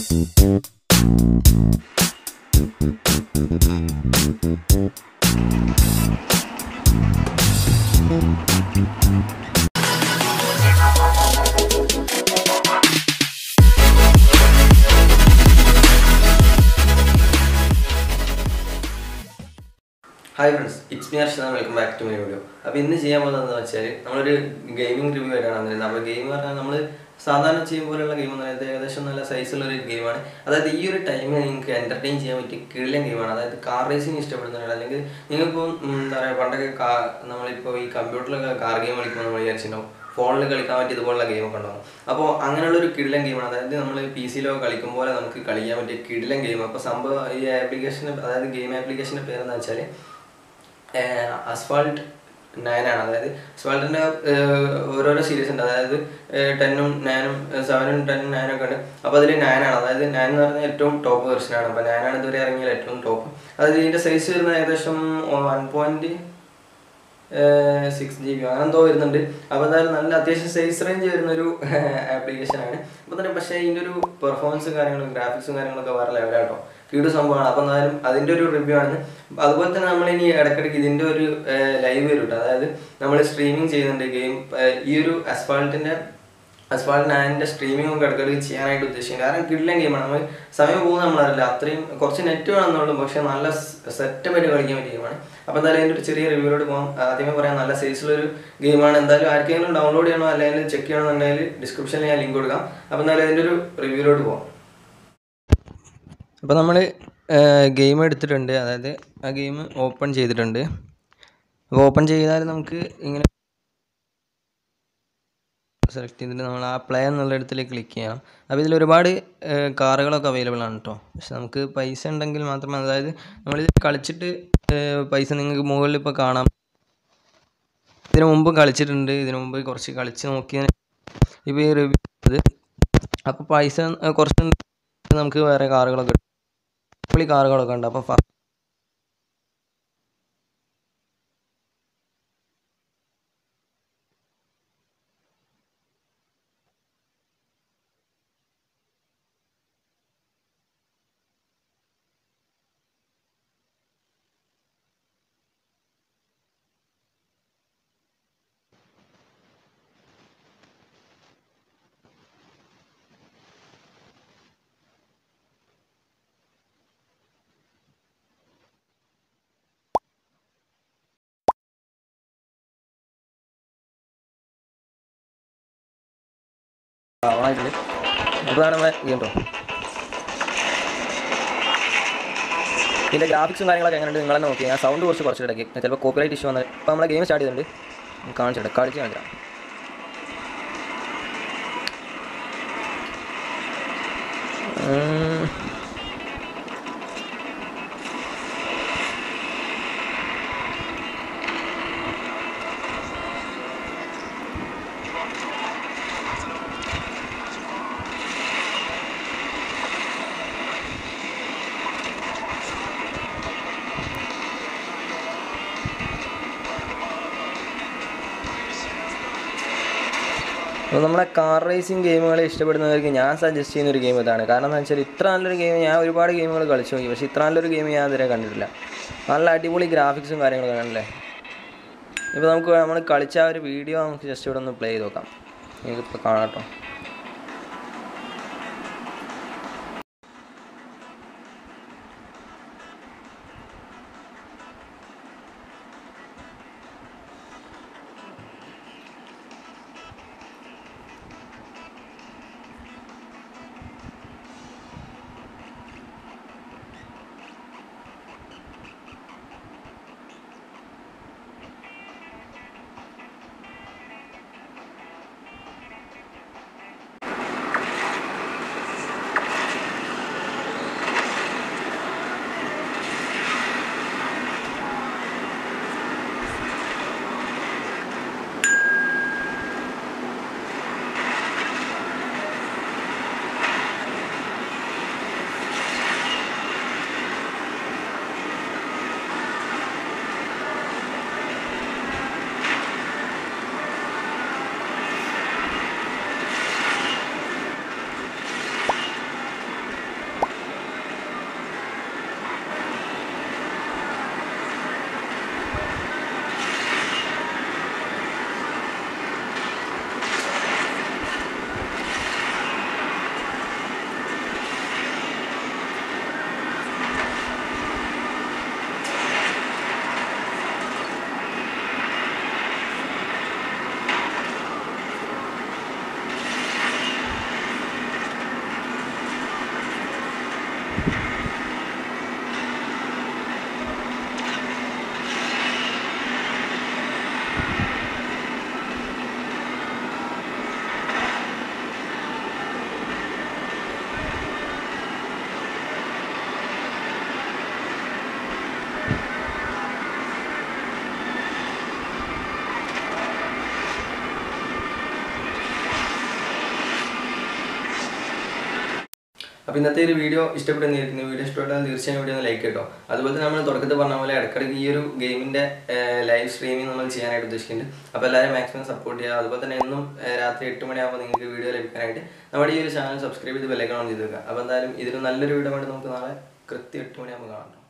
hi friends it's me Harsha welcome back to my video അപ്പോൾ ഇന്ന് ചെയ്യാൻ പോകുന്നതെന്ന് വെച്ചാൽ നമ്മളൊരു ഗെയിമിംഗ് റിവ്യൂ ആയിട്ടാണ് വന്നിരുന്നത് അപ്പോൾ ഗെയിം പറഞ്ഞാൽ നമ്മൾ സാധാരണ ചെയ്യും പോലെയുള്ള ഗെയിം എന്ന് പറയുന്നത് ഏകദേശം നല്ല സൈസുള്ള ഒരു ഗെയിമാണ് അതായത് ഈ ഒരു ടൈമിൽ നിങ്ങൾക്ക് എൻ്റർടൈൻ ചെയ്യാൻ പറ്റിയ കിഴിലൻ ഗെയിമാണ് അതായത് കാർ റേസിംഗ് ഇഷ്ടപ്പെടുന്നവരുണ്ട് അല്ലെങ്കിൽ നിങ്ങളിപ്പോൾ എന്താ പറയുക പണ്ടൊക്കെ കാ നമ്മളിപ്പോൾ ഈ കമ്പ്യൂട്ടറിലൊക്കെ കാർ ഗെയിം കളിക്കുമ്പോൾ നമ്മൾ വിചാരിച്ചിട്ടുണ്ടാവും ഫോണിൽ കളിക്കാൻ പറ്റിയ ഇതുപോലുള്ള ഗെയിമൊക്കെ ഉണ്ടാവും അപ്പോൾ അങ്ങനെയുള്ള ഒരു കിടിലൻ ഗെയിമാണ് അതായത് നമ്മൾ പി സിയിലോ കളിക്കും പോലെ നമുക്ക് കളിക്കാൻ പറ്റിയ കിടിലൻ ഗെയിം അപ്പോൾ സംഭവം ഈ ആപ്ലിക്കേഷൻ അതായത് ഗെയിം ആപ്ലിക്കേഷൻ്റെ പേരെന്ന് വെച്ചാൽ അസ്ഫാൾട്ട് നയൻ ആണ് അതായത് അസ്ഫാൾട്ടിൻ്റെ ഓരോരോ സീരീസ് ഉണ്ട് അതായത് ടെന്നും നയനും സെവനും ടെന്നും നയനും ഒക്കെ ഉണ്ട് അപ്പോൾ അതിൽ നയനാണ് അതായത് നയൻ എന്ന് പറഞ്ഞാൽ ഏറ്റവും ടോപ്പ് വെർഷനാണ് അപ്പോൾ നയനാണ് ഇതുവരെ ഇറങ്ങിയ ഏറ്റവും ടോപ്പ് അതായത് ഇതിൻ്റെ സൈസ് വരുന്നത് ഏകദേശം one point six G B അങ്ങനെ എന്തോ വരുന്നുണ്ട് അപ്പോൾ എന്തായാലും നല്ല അത്യാവശ്യം സൈസ് റേഞ്ച് വരുന്ന ഒരു ആപ്ലിക്കേഷൻ ആണ് അപ്പോൾ തന്നെ പക്ഷേ ഇതിൻ്റെ ഒരു പെർഫോമൻസും കാര്യങ്ങളും ഗ്രാഫിക്സും കാര്യങ്ങളൊക്കെ വേറെ ലെവലാട്ടോ കീട് സംഭവമാണ് അപ്പോൾ എന്തായാലും അതിൻ്റെ ഒരു റിവ്യൂ ആണ് അതുപോലെ തന്നെ നമ്മൾ ഇനി ഇടയ്ക്കിടയ്ക്ക് ഇതിൻ്റെ ഒരു ലൈവ് വരും കേട്ടോ അതായത് നമ്മൾ സ്ട്രീമിംഗ് ചെയ്യുന്നുണ്ട് ഗെയിം ഈ ഒരു അസ്ഫാൾട്ടിൻ്റെ അസ്ഫാൾട്ട് നയൻ്റെ സ്ട്രീമിംഗ് ഒക്കെ ഇടയ്ക്കിടയ്ക്ക് ചെയ്യാനായിട്ട് ഉദ്ദേശിക്കുന്നത് കാരണം കിടിലൻ ഗെയിമാണ് നമ്മൾ സമയം പോകുന്നത് നമ്മളറിയില്ല അത്രയും കുറച്ച് നെറ്റ് വേണമെന്നുള്ളൂ പക്ഷേ നല്ല സെറ്റപ്പായിട്ട് കളിക്കാൻ പറ്റിയ ഗെയിമാണ് അപ്പോൾ എന്തായാലും അതിൻ്റെ ഒരു ചെറിയ റിവ്യൂലോട്ട് പോകാം ആദ്യമേ പറയാം നല്ല സൈസിലൊരു ഗെയിമാണ് എന്തായാലും ആർക്കെങ്കിലും ഡൗൺലോഡ് ചെയ്യണോ അല്ലെങ്കിൽ ചെക്ക് ചെയ്യണമെന്നുണ്ടെങ്കിൽ ഡിസ്ക്രിപ്ഷനിൽ ഞാൻ ലിങ്ക് കൊടുക്കാം അപ്പോൾ എന്തായാലും അതിൻ്റെ ഒരു റിവ്യൂലോട്ട് പോകാം അപ്പോൾ നമ്മൾ ഗെയിം എടുത്തിട്ടുണ്ട് അതായത് ആ ഗെയിം ഓപ്പൺ ചെയ്തിട്ടുണ്ട് അപ്പോൾ ഓപ്പൺ ചെയ്താൽ നമുക്ക് ഇങ്ങനെ സെലക്ട് ചെയ്തിട്ട് നമ്മൾ ആ പ്ലേ എന്നുള്ള ഇടത്തിലേക്ക് ക്ലിക്ക് ചെയ്യാം അപ്പോൾ ഇതിൽ ഒരുപാട് കാറുകളൊക്കെ അവൈലബിൾ ആണ് കേട്ടോ പക്ഷെ നമുക്ക് പൈസ ഉണ്ടെങ്കിൽ മാത്രമേ അതായത് നമ്മളിത് കളിച്ചിട്ട് പൈസ നിങ്ങൾക്ക് മുകളിൽ ഇപ്പോൾ കാണാം ഇതിനു മുമ്പ് കളിച്ചിട്ടുണ്ട് ഇതിനു മുമ്പ് കുറച്ച് കളിച്ച് നോക്കിയതിന് ഇപ്പോൾ ഈ റിവ്യൂ ഇത് അപ്പോൾ പൈസ കുറച്ച് നമുക്ക് വേറെ കാറുകളൊക്കെ അടിപൊളി കാറുകളൊക്കെ ഉണ്ട് അപ്പോൾ ഓണായിട്ടുണ്ട് ഇതാണ് നമ്മുടെ ഗെയിം കേട്ടോ ഇതിൻ്റെ ഗ്രാഫിക്സും കാര്യങ്ങളൊക്കെ എങ്ങനെയുണ്ട് നിങ്ങൾ തന്നെ നോക്കി ഞാൻ സൗണ്ട് കുറച്ച് കുറച്ചിടയ്ക്ക് ചിലപ്പോൾ കോപ്പിറൈറ്റ് ഇഷ്യൂ വന്നാൽ ഇപ്പോൾ നമ്മളെ ഗെയിം സ്റ്റാർട്ട് ചെയ്തിട്ടുണ്ട് കാണിച്ചിട്ട് കളിച്ച് കാണിക്കാം അപ്പോൾ നമ്മുടെ കാർ റേസിംഗ് ഗെയിമുകൾ ഇഷ്ടപ്പെടുന്നവർക്ക് ഞാൻ സജസ്റ്റ് ചെയ്യുന്ന ഒരു ഗെയിം ഇതാണ് കാരണം എന്താ വെച്ചാൽ ഇത്ര നല്ലൊരു ഗെയിം ഞാൻ ഒരുപാട് ഗെയിമുകൾ കളിച്ചു നോക്കി പക്ഷേ ഇത്ര നല്ലൊരു ഗെയിം ഞാൻ ഇതുവരെ കണ്ടിട്ടില്ല നല്ല അടിപൊളി ഗ്രാഫിക്സും കാര്യങ്ങളൊക്കെ ആണല്ലേ ഇപ്പോൾ നമുക്ക് നമ്മൾ കളിച്ച ആ ഒരു വീഡിയോ നമുക്ക് ജസ്റ്റ് ഇവിടെ ഒന്ന് പ്ലേ ചെയ്ത് നോക്കാം നിങ്ങൾക്കിപ്പോൾ കാണാം കേട്ടോ അപ്പോൾ ഇന്നത്തെ ഒരു വീഡിയോ ഇഷ്ടപ്പെടുന്നിരിക്കുന്നു വീഡിയോ ഇഷ്ടപ്പെട്ടാൽ തീർച്ചയായും വീഡിയോ ഒന്ന് ലൈക്ക് കേട്ടോ അതുപോലെ തന്നെ നമ്മൾ തുടക്കത്തിൽ പറഞ്ഞ പോലെ ഇടയ്ക്കിടയ്ക്ക് ഈ ഒരു ഗെയിമിൻ്റെ ലൈവ് സ്ട്രീമിംഗ് നമ്മൾ ചെയ്യാനായിട്ട് ഉദ്ദേശിക്കുന്നുണ്ട് അപ്പോൾ എല്ലാവരും മാക്സിമം സപ്പോർട്ട് ചെയ്യുക അതുപോലെ തന്നെ എന്നും ഏഹ്, രാത്രി എട്ട് മണിയാകുമ്പോൾ നിങ്ങൾക്ക് വീഡിയോ ലഭിക്കാനായിട്ട് നമ്മുടെ ഈ ഒരു ചാനൽ സബ്സ്ക്രൈബ് ചെയ്ത് ബെല്ലൈക്കൺ ഓൺ ചെയ്ത് വെക്കുക അപ്പോൾ എന്തായാലും ഇതിന് നല്ലൊരു വീഡിയോ ആയിട്ട് നമുക്ക് നാളെ കൃത്യം എട്ട് മണിയാകുമ്പോൾ കാണാം